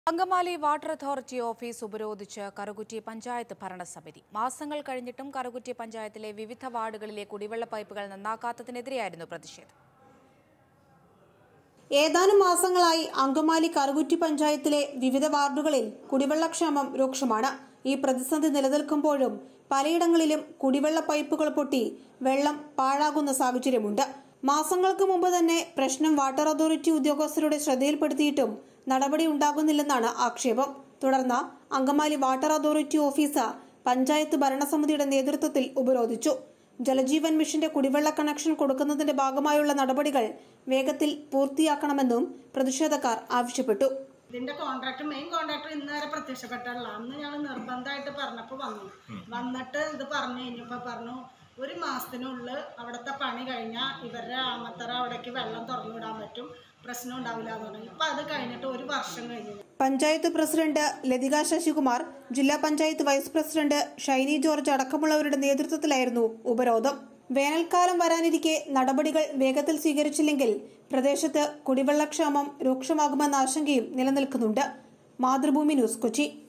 Angamaly water authority office ഉപരോധിച്ച് കറുകുറ്റി പഞ്ചായത്ത് ഭരണസമിതി മാസങ്ങൾ കഴിഞ്ഞിട്ടും കറുകുറ്റി പഞ്ചായത്തിലെ വിവിധ വാർഡുകളിലെ കുടിവെള്ള പൈപ്പുകൾ നന്നാക്കാത്തതിനെതിരെയായിരുന്നു പ്രതിഷേധം ഏതാനും മാസങ്ങളായി അങ്കമാലി കറുകുറ്റി പഞ്ചായത്തിലെ വിവിധ വാർഡുകളിൽ കുടിവെള്ളക്ഷാമം രൂക്ഷമാണ് ഈ പ്രതിസന്ധി നിലനിൽക്കുമ്പോഴും പലയിടങ്ങളിലും കുടിവെള്ള പൈപ്പുകൾ പൊട്ടി വെള്ളം പാഴാകുന്ന സാഹചര്യമുണ്ട് മാസങ്ങൾക്ക് മുമ്പ് തന്നെ പ്രശ്നം വാട്ടർ അതോറിറ്റി ഉദ്യോഗസ്ഥരുടെ ശ്രദ്ധയിൽപ്പെടുത്തിയിട്ടും നടപടി ഉണ്ടാകുന്നില്ലെന്നാണ് ആക്ഷേപം തുടർന്ന് Angamaly water authority office panchayat ഭരണസമിതിയുടെ നേതൃത്വത്തിൽ ഉപരോധിച്ചു ജലജീവൻ മിഷന്റെ കുടിവെള്ള കണക്ഷൻ കൊടുക്കുന്നതിന്റെ ഭാഗമായുള്ള നടപടികൾ വേഗത്തിൽ പൂർത്തിയാക്കണമെന്നും പ്രതിഷേധക്കാർ ആവശ്യപ്പെട്ടു ഇതിന്റെ കോൺട്രാക്ടർ മെയിൻ കോൺട്രാക്ടർ ഇന്ന് വരെ പ്രത്യക്ഷപ്പെട്ടുള്ള അന്ന് ഞങ്ങൾ നിർബന്ധമായിട്ട് പറഞ്ഞപ്പോൾ വന്നു വന്നിട്ട് ഇത് പറഞ്ഞു കഴിഞ്ഞപ്പോൾ പറഞ്ഞു ഒരു മാസത്തിനുള്ളിൽ അവിടുത്തെ പണി കഴിഞ്ഞാൽ ഇവരുടെ ആമത്തറ അവിടേക്ക് വെള്ളം തുറന്നു വിടാൻ പറ്റും പ്രശ്നം ഉണ്ടാവില്ല എന്ന് പറഞ്ഞു ഇപ്പം അത് കഴിഞ്ഞിട്ട് ഒരു വർഷം കഴിഞ്ഞു പഞ്ചായത്ത് പ്രസിഡന്റ് ലതിക ശശികുമാർ ജില്ലാ panchayat vice president Shiny George അടക്കമുള്ളവരുടെ നേതൃത്വത്തിലായിരുന്നു ഉപരോധം വേനൽക്കാലം വരാനിരിക്കെ നടപടികൾ വേഗത്തിൽ സ്വീകരിച്ചില്ലെങ്കിൽ പ്രദേശത്ത് കുടിവെള്ളക്ഷാമം രൂക്ഷമാകുമെന്ന ആശങ്കയും നിലനിൽക്കുന്നുണ്ട് മാതൃഭൂമി ന്യൂസ് കൊച്ചി